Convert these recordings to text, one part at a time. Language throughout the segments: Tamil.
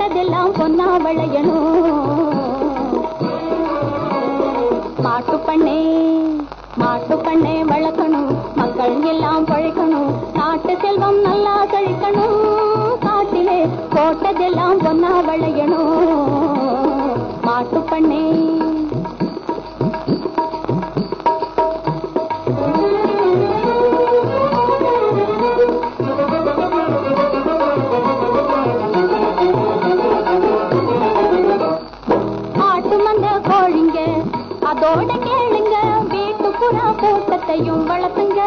போட்டதெல்லாம் பொன்னா விளையணும் மாட்டு பண்ணே மாட்டு பண்ணே வளர்க்கணும் மக்கள் எல்லாம் பழைக்கணும் நாட்டு செல்வம் நல்லா கழிக்கணும் காட்டிலே போட்டதெல்லாம் பொன்னா விளையணும் மாட்டு பண்ணே ஆட்டு மந்த கோழிங்க அதோட கேளுங்க வீட்டு புறா கூட்டத்தையும் வளர்த்துங்க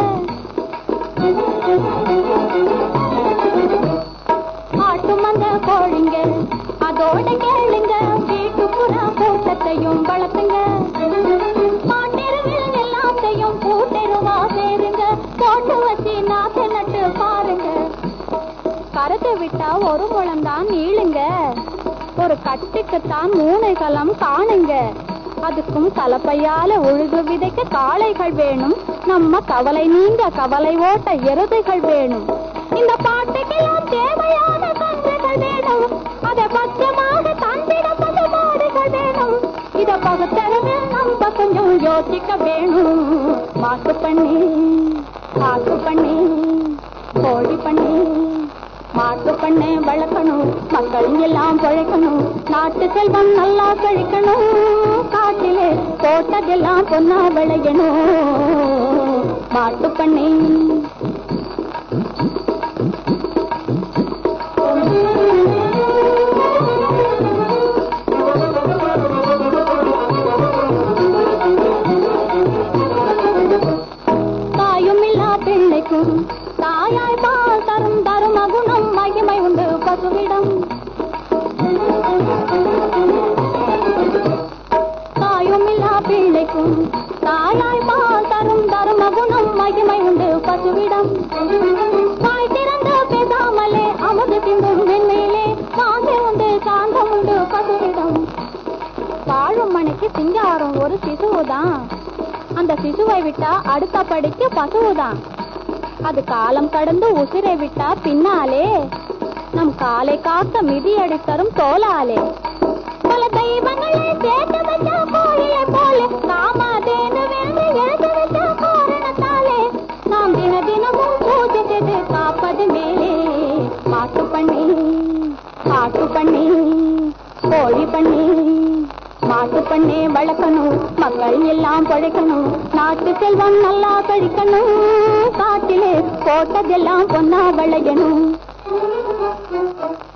ஆட்டு மந்த கோழிங்க அதோட கேளுங்க வீட்டு புறா கூட்டத்தையும் வளர்த்துங்க மாட்டெருவில் எல்லாத்தையும் கூட்டெருவா சேருங்க போட்டு வச்சு நாத்து நட்டு பாருங்க கருத்து விட்டா ஒரு முழம்தான் நீளுங்க ஒரு கட்டுக்குத்தான் மூணு களம் காணுங்க அதுக்கும் கலப்பையால உழுது விதைக்க காளைகள் வேணும் நம்ம கவலை நீங்க கவலை ஓட்ட எருதுகள் வேணும் இந்த பாட்டுக்கெல்லாம் தேவையான கன்றுகள் வேணும் அதை பச்சமாக தந்திட பது மாடுகள் வேணும் இத பகுத்தறிவு நம்ம கொஞ்சம் யோசிக்க வேணும் மாட்டு பண்ணி காட்டு பண்ணி கோழி பண்ணி மாட்டு பண்ணை வளர்க்கணும் மக்கள் எல்லாம் பழைக்கணும் நாட்டு செல்வம் நல்லா கழிக்கணும் காட்டிலே போட்டதெல்லாம் பொன்னா விளையணும் மாட்டு பண்ணை தாயும் இல்லா பிள்ளைக்கும் தாயாய் பால் தரும் தரும குணம் மகிமை உண்டு பசுவிடம் தாயும் இல்லா பிள்ளைக்கும் தாயாய் பால் தரும் தரும குணம் மகிமை உண்டு பசுவிடம் தாய் திறந்து பேசாமலே அமுது திம்பும் வெண்மையிலே சாந்தி உண்டு சாந்தம் உண்டு பசுவிடம் வாழும் மணிக்கு சிங்காரம் ஒரு சிசுவுதான் அந்த சிசுவை விட்டா அடுத்த படிக்கு பசுவுதான் அது காலம் கடந்து உசிரை விட்டா பின்னாலே நம் காலை காக்க மிதி அடித்தரும் தோலாலே பல தெய்வங்களை சேர்த்து வச்ச கோயிலை போல காமாதேனு வேண்டு எழுத்து வச்ச காரணத்தாலே நாம் தின தினமும் பூஜை செய்து காப்பது மேலே மாட்டு பண்ணி காட்டு பண்ணி கோழி பண்ணி மாட்டு பண்ணே வளர்க்கணும் மக்கள் எல்லாம் பழைக்கணும் நாட்டு செல்வம் நல்லா கழிக்கணும் காட்டிலே போட்டதெல்லாம் பொன்னா விளையணும்